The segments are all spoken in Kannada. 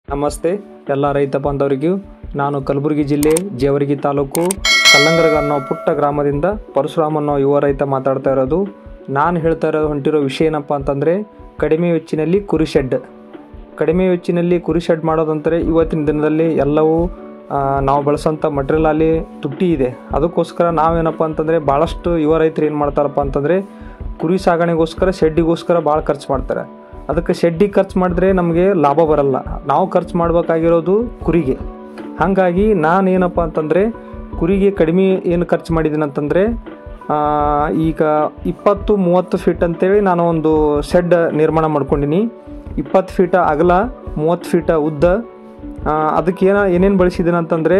ನಮಸ್ತೆ ಎಲ್ಲ ರೈತ ಬಾಂಧವರಿಗೂ ನಾನು ಕಲಬುರಗಿ ಜಿಲ್ಲೆ ಜೇವರ್ಗಿ ತಾಲೂಕು ಕಲ್ಲಂಗರಗ ಅನ್ನೋ ಪುಟ್ಟ ಗ್ರಾಮದಿಂದ ಪರಶುರಾಮ್ ಅನ್ನೋ ಯುವ ರೈತ ಮಾತಾಡ್ತಾ ಇರೋದು ನಾನು ಹೇಳ್ತಾ ಇರೋ ಹೊಂಟಿರೋ ವಿಷಯ ಏನಪ್ಪ ಅಂತಂದರೆ ಕಡಿಮೆ ವೆಚ್ಚಿನಲ್ಲಿ ಕುರಿ ಶೆಡ್ ಕಡಿಮೆ ವೆಚ್ಚಿನಲ್ಲಿ ಕುರಿ ಶೆಡ್ ಮಾಡೋದಂದರೆ ಇವತ್ತಿನ ದಿನದಲ್ಲಿ ಎಲ್ಲವೂ ಆ, ನಾವು ಬಳಸೋಂಥ ಮಟೀರಿಯಲ್ ಅಲ್ಲಿ ತುಟ್ಟಿ ಇದೆ ಅದಕ್ಕೋಸ್ಕರ ನಾವೇನಪ್ಪ ಅಂತಂದರೆ ಭಾಳಷ್ಟು ಯುವ ರೈತರು ಏನು ಮಾಡ್ತಾರಪ್ಪ ಅಂತಂದರೆ ಕುರಿ ಸಾಗಣೆಗೋಸ್ಕರ ಶೆಡ್ಡಿಗೋಸ್ಕರ ಭಾಳ ಖರ್ಚು ಮಾಡ್ತಾರೆ ಅದಕ್ಕೆ ಶೆಡ್ಡಿಗೆ ಖರ್ಚು ಮಾಡಿದ್ರೆ ನಮಗೆ ಲಾಭ ಬರಲ್ಲ ನಾವು ಖರ್ಚು ಮಾಡಬೇಕಾಗಿರೋದು ಕುರಿಗೆ ಹಾಗಾಗಿ ನಾನು ಏನಪ್ಪ ಅಂತಂದರೆ ಕುರಿಗೆ ಕಡಿಮೆ ಏನು ಖರ್ಚು ಮಾಡಿದ್ದೀನಿ ಅಂತಂದರೆ ಆ, ಈಗ ಇಪ್ಪತ್ತು ಮೂವತ್ತು ಫೀಟ್ ಅಂತೇಳಿ ನಾನು ಒಂದು ಶೆಡ್ ನಿರ್ಮಾಣ ಮಾಡ್ಕೊಂಡಿನಿ ಇಪ್ಪತ್ತು ಫೀಟ ಅಗಲ ಮೂವತ್ತು ಫೀಟ ಉದ್ದ ಆ, ಅದಕ್ಕೆ ಏನ ಏನೇನು ಬಳಸಿದ್ದೀನಿ ಅಂತಂದರೆ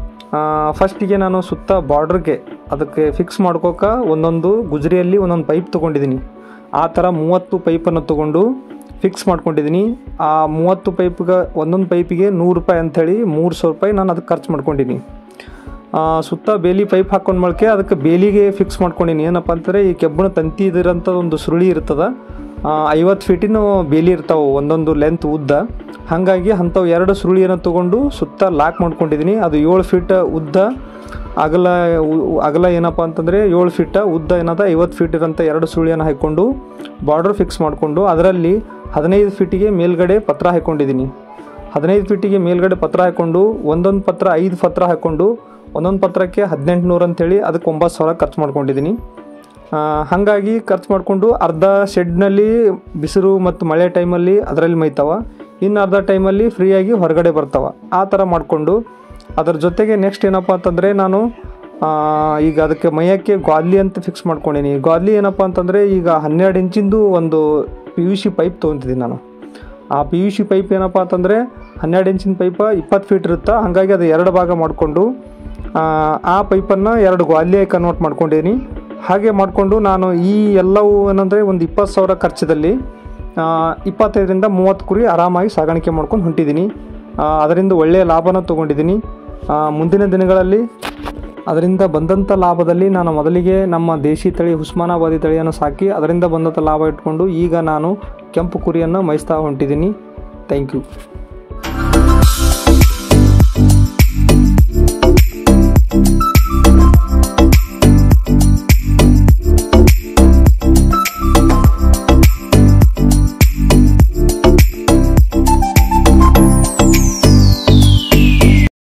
ಫಸ್ಟಿಗೆ ನಾನು ಸುತ್ತ ಬಾರ್ಡ್ರಿಗೆ ಅದಕ್ಕೆ ಫಿಕ್ಸ್ ಮಾಡ್ಕೋಕ ಒಂದೊಂದು ಗುಜರಿಯಲ್ಲಿ ಒಂದೊಂದು ಪೈಪ್ ತೊಗೊಂಡಿದ್ದೀನಿ ಆ ಥರ ಮೂವತ್ತು ಪೈಪನ್ನು ತೊಗೊಂಡು ಫಿಕ್ಸ್ ಮಾಡ್ಕೊಂಡಿದ್ದೀನಿ ಆ ಮೂವತ್ತು ಪೈಪ್ಗೆ ಒಂದೊಂದು ಪೈಪಿಗೆ ನೂರು ರೂಪಾಯಿ ಅಂಥೇಳಿ ಮೂರು ಸಾವಿರ ರೂಪಾಯಿ ನಾನು ಅದಕ್ಕೆ ಖರ್ಚು ಮಾಡ್ಕೊಂಡಿನಿ ಆ, ಸುತ್ತ ಬೇಲಿ ಪೈಪ್ ಹಾಕೊಂಡು ಬಳಕೆ ಅದಕ್ಕೆ ಬೇಲಿಗೆ ಫಿಕ್ಸ್ ಮಾಡ್ಕೊಂಡಿನಿ ಏನಪ್ಪ ಅಂತಂದರೆ ಈ ಕೆಬ್ಬಣ ತಂತಿ ಇದಿರೋಂಥ ಒಂದು ಸುರುಳಿ ಇರ್ತದ ಐವತ್ತು ಫೀಟಿನ ಬೇಲಿ ಇರ್ತಾವೆ ಒಂದೊಂದು ಲೆಂತ್ ಉದ್ದ ಹಾಗಾಗಿ ಅಂಥವು ಎರಡು ಸುರುಳಿಯನ್ನು ತೊಗೊಂಡು ಸುತ್ತ ಲಾಕ್ ಮಾಡ್ಕೊಂಡಿದ್ದೀನಿ ಅದು ಏಳು ಫೀಟ್ ಉದ್ದ ಅಗಲ ಉ- ಅಗಲ ಏನಪ್ಪ ಅಂತಂದರೆ ಏಳು ಫೀಟ ಉದ್ದ ಏನದ ಐವತ್ತು ಫೀಟ್ ಇರೋಂಥ ಎರಡು ಸುರುಳಿಯನ್ನು ಹಾಕ್ಕೊಂಡು ಬಾರ್ಡರ್ ಫಿಕ್ಸ್ ಮಾಡಿಕೊಂಡು ಅದರಲ್ಲಿ ಹದಿನೈದು ಫೀಟಿಗೆ ಮೇಲ್ಗಡೆ ಪತ್ರ ಹಾಕ್ಕೊಂಡಿದ್ದೀನಿ ಹದಿನೈದು ಫೀಟಿಗೆ ಮೇಲ್ಗಡೆ ಪತ್ರ ಹಾಕ್ಕೊಂಡು ಒಂದೊಂದು ಪತ್ರ ಐದು ಪತ್ರ ಹಾಕ್ಕೊಂಡು ಒಂದೊಂದು ಪತ್ರಕ್ಕೆ ಹದಿನೆಂಟು ನೂರು ಅಂತೇಳಿ ಅದಕ್ಕೆ ಒಂಬತ್ತು ಸಾವಿರ ಖರ್ಚು ಮಾಡ್ಕೊಂಡಿದ್ದೀನಿ ಆ, ಹಾಗಾಗಿ ಖರ್ಚು ಮಾಡಿಕೊಂಡು ಅರ್ಧ ಶೆಡ್ನಲ್ಲಿ ಬಿಸಿಲು ಮತ್ತು ಮಳೆ ಟೈಮಲ್ಲಿ ಅದರಲ್ಲಿ ಮೈತಾವ ಇನ್ನು ಅರ್ಧ ಟೈಮಲ್ಲಿ ಫ್ರೀಯಾಗಿ ಹೊರಗಡೆ ಬರ್ತಾವ ಆ ಥರ ಮಾಡಿಕೊಂಡು ಅದರ ಜೊತೆಗೆ ನೆಕ್ಸ್ಟ್ ಏನಪ್ಪ ಅಂತಂದರೆ ನಾನು ಆ, ಈಗ ಅದಕ್ಕೆ ಮೈಯಕ್ಕೆ ಗಾದ್ಲಿ ಅಂತ ಫಿಕ್ಸ್ ಮಾಡ್ಕೊಂಡಿನಿ ಗಾದ್ಲಿ ಏನಪ್ಪ ಅಂತಂದರೆ ಈಗ ಹನ್ನೆರಡು ಇಂಚಿಂದು ಒಂದು ಪಿ ಯು ಸಿ ಪೈಪ್ ತೊಗೊತಿದ್ದೀನಿ ನಾನು ಆ ಪಿ ಯು ಸಿ ಪೈಪ್ ಏನಪ್ಪ ಅಂತಂದರೆ ಹನ್ನೆರಡು ಇಂಚಿನ ಪೈಪ ಇಪ್ಪತ್ತು ಫೀಟ್ ಇರುತ್ತೆ ಹಾಗಾಗಿ ಅದು ಎರಡು ಭಾಗ ಮಾಡಿಕೊಂಡು ಆ ಪೈಪನ್ನು ಎರಡು ಗ್ವಾಲಿಯಾಗಿ ಕನ್ವರ್ಟ್ ಮಾಡ್ಕೊಂಡಿದ್ದೀನಿ ಹಾಗೆ ಮಾಡಿಕೊಂಡು ನಾನು ಈ ಎಲ್ಲವೂ ಏನಂದರೆ ಒಂದು ಇಪ್ಪತ್ತು ಸಾವಿರ ಖರ್ಚದಲ್ಲಿ ಆ, ಇಪ್ಪತ್ತೈದರಿಂದ ಮೂವತ್ತು ಕುರಿ ಆರಾಮಾಗಿ ಸಾಗಾಣಿಕೆ ಮಾಡ್ಕೊಂಡು ಹೊಂಟಿದ್ದೀನಿ ಆ, ಅದರಿಂದ ಒಳ್ಳೆಯ ಲಾಭನ ತೊಗೊಂಡಿದ್ದೀನಿ ಆ, ಮುಂದಿನ ದಿನಗಳಲ್ಲಿ ಅದರಿಂದ ಬಂದಂಥ ಲಾಭದಲ್ಲಿ ನಾನು ಮೊದಲಿಗೆ ನಮ್ಮ ದೇಶಿ ತಳಿ ಉಸ್ಮಾನಾಬಾದಿ ತಳಿಯನ್ನು ಸಾಕಿ ಅದರಿಂದ ಬಂದಂಥ ಲಾಭ ಇಟ್ಕೊಂಡು ಈಗ ನಾನು ಕೆಂಪು ಕುರಿಯನ್ನು ಮೇಯಿಸ್ತಾ ಹೊಂಟಿದ್ದೀನಿ ಥ್ಯಾಂಕ್ ಯು